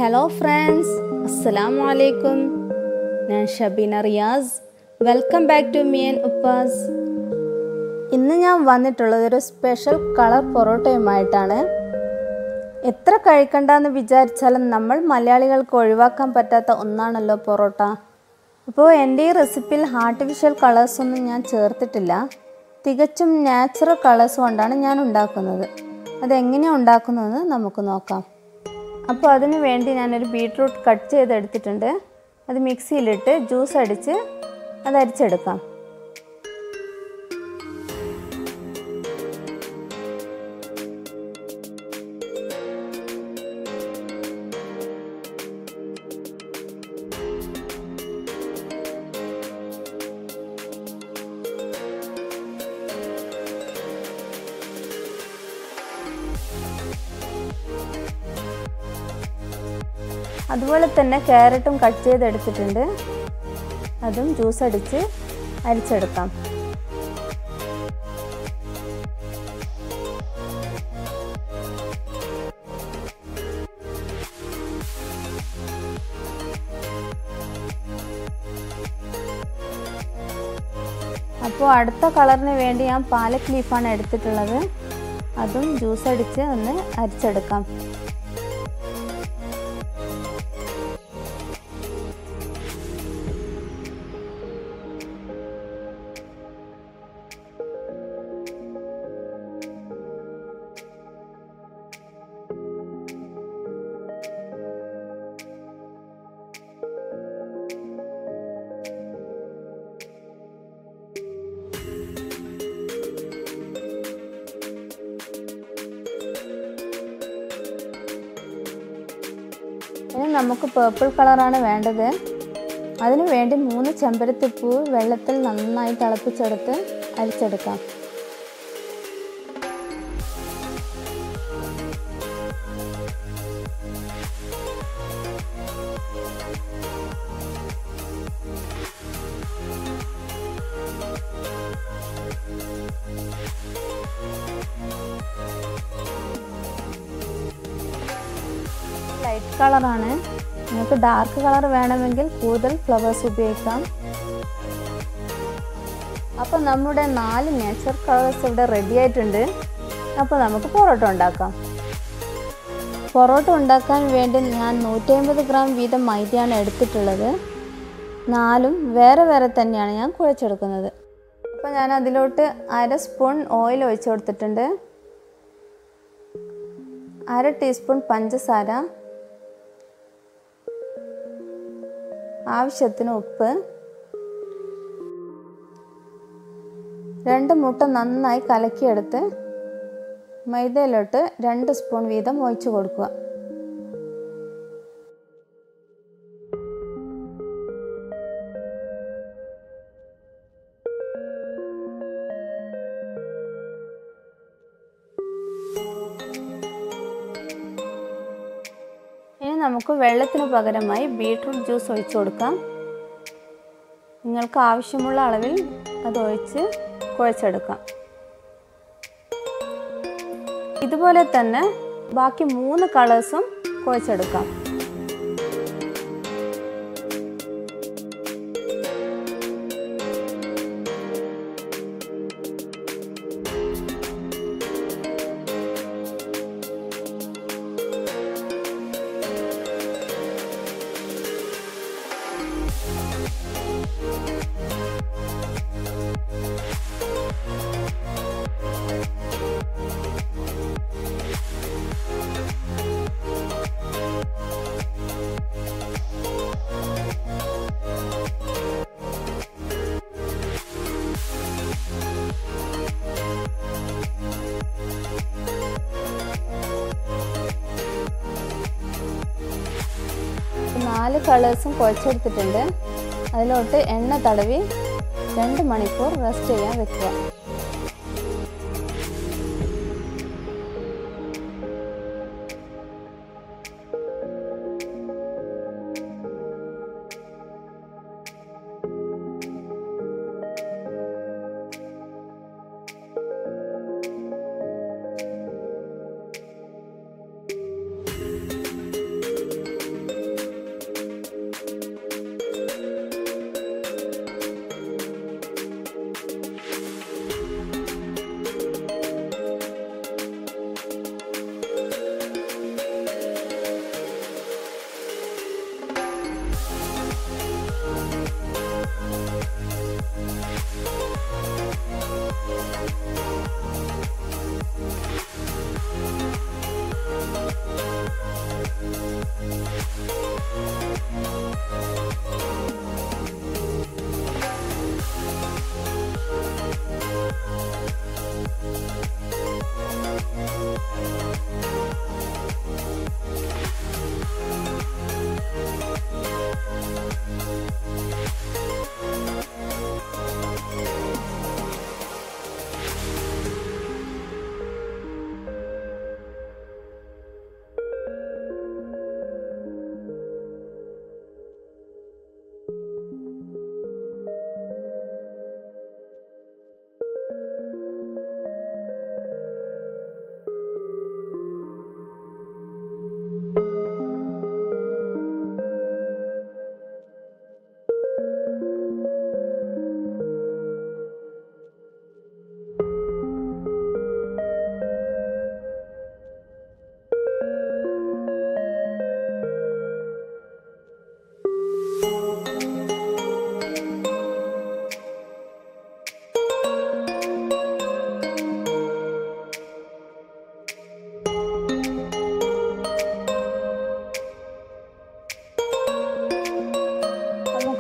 hello friends അസ്സലാമു അലൈക്കും ഞാൻ Shabeena Riyas welcome back to Miyan Uppas ഇന്ന് ഞാൻ വന്നിട്ടുള്ളത് ഒരു സ്പെഷ്യൽ കളർ പൊറോട്ടയുമായിട്ടാണ് എത്ര കഴിക്കണ്ടെന്ന് വിചാരിച്ചാലും നമ്മൾ മലയാളികൾക്ക് ഒഴിവാക്കാൻ പറ്റാത്ത ഒന്നാണല്ലോ പൊറോട്ട അപ്പോൾ എൻ്റെ ഈ റെസിപ്പിയിൽ ആർട്ടിഫിഷ്യൽ കളേഴ്സൊന്നും ഞാൻ ചേർത്തിട്ടില്ല തികച്ചും നാച്ചുറൽ കളേഴ്സ് കൊണ്ടാണ് ഞാൻ ഉണ്ടാക്കുന്നത് അതെങ്ങനെയാണ് ഉണ്ടാക്കുന്നതെന്ന് നമുക്ക് നോക്കാം അപ്പോൾ അതിന് വേണ്ടി ഞാനൊരു ബീട്രൂട്ട് കട്ട് ചെയ്തെടുത്തിട്ടുണ്ട് അത് മിക്സിയിലിട്ട് ജ്യൂസ് അടിച്ച് അത് അരിച്ചെടുക്കാം അതുപോലെ തന്നെ ക്യാരറ്റും കട്ട് ചെയ്തെടുത്തിട്ടുണ്ട് അതും ജ്യൂസ് അടിച്ച് അരിച്ചെടുക്കാം അപ്പോൾ അടുത്ത കളറിന് വേണ്ടി ഞാൻ പാലക് ലീഫാണ് എടുത്തിട്ടുള്ളത് അതും ജ്യൂസ് അടിച്ച് ഒന്ന് അരിച്ചെടുക്കാം ഇനി നമുക്ക് പേർപ്പിൾ കളറാണ് വേണ്ടത് അതിനു വേണ്ടി മൂന്ന് ചെമ്പരത്തിപ്പൂ വെള്ളത്തിൽ നന്നായി തിളപ്പിച്ചെടുത്ത് അരിച്ചെടുക്കാം ലൈറ്റ് കളറാണ് നിങ്ങൾക്ക് ഡാർക്ക് കളർ വേണമെങ്കിൽ കൂടുതൽ ഫ്ലവേഴ്സ് ഉപയോഗിക്കാം അപ്പോൾ നമ്മുടെ നാല് നേച്ചർ കളേഴ്സ് ഇവിടെ റെഡി ആയിട്ടുണ്ട് അപ്പോൾ നമുക്ക് പൊറോട്ട ഉണ്ടാക്കാം പൊറോട്ട ഉണ്ടാക്കാൻ വേണ്ടി ഞാൻ നൂറ്റമ്പത് ഗ്രാം വീതം മൈദയാണ് എടുത്തിട്ടുള്ളത് നാലും വേറെ വേറെ തന്നെയാണ് ഞാൻ കുഴച്ചെടുക്കുന്നത് അപ്പോൾ ഞാൻ അതിലോട്ട് അര സ്പൂൺ ഓയിൽ ഒഴിച്ചു കൊടുത്തിട്ടുണ്ട് അര ടീസ്പൂൺ പഞ്ചസാര ആവശ്യത്തിന് ഉപ്പ് രണ്ട് മുട്ട നന്നായി കലക്കിയെടുത്ത് മൈദയിലോട്ട് രണ്ട് സ്പൂൺ വീതം ഒഴിച്ചു കൊടുക്കുക ഇനി നമുക്ക് വെള്ളത്തിന് പകരമായി ബീട്രൂട്ട് ജ്യൂസ് ഒഴിച്ചു കൊടുക്കാം നിങ്ങൾക്ക് ആവശ്യമുള്ള അളവിൽ അത് ഒഴിച്ച് കുഴച്ചെടുക്കാം ഇതുപോലെ തന്നെ ബാക്കി മൂന്ന് കളേഴ്സും കുഴച്ചെടുക്കാം നാല് കളേഴ്സും കുഴച്ചെടുത്തിട്ടുണ്ട് അതിലോട്ട് എണ്ണ തടവി രണ്ട് മണിക്കൂർ റെസ്റ്റ് ചെയ്യാൻ വെക്കുക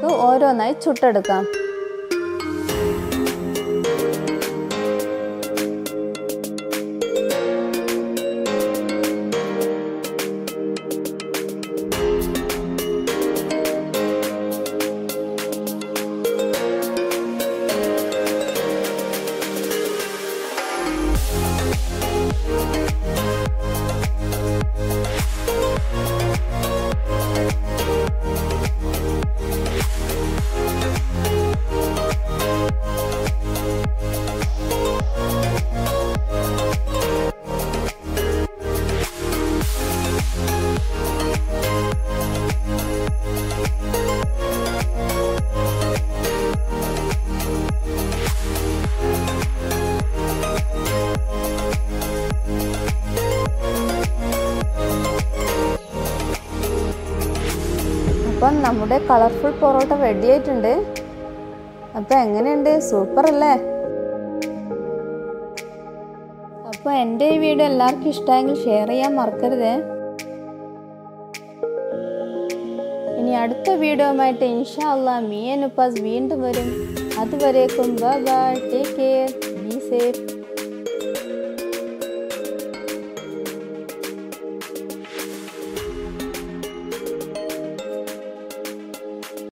നമുക്ക് ഓരോന്നായി ചുട്ടെടുക്കാം അപ്പം നമ്മുടെ കളർഫുൾ പൊറോട്ട റെഡി ആയിട്ടുണ്ട് അപ്പം എങ്ങനെയുണ്ട് സൂപ്പർ അല്ലേ അപ്പോൾ എൻ്റെ ഈ വീഡിയോ എല്ലാവർക്കും ഇഷ്ടമായെങ്കിൽ ഷെയർ ചെയ്യാൻ മറക്കരുത് ഇനി അടുത്ത വീഡിയോയുമായിട്ട് ഇൻഷാ അല്ലാ മീ ആൻഡ് ഉപ്പാസ് വീണ്ടും വരും അതുവരേക്കും bye bye take care be safe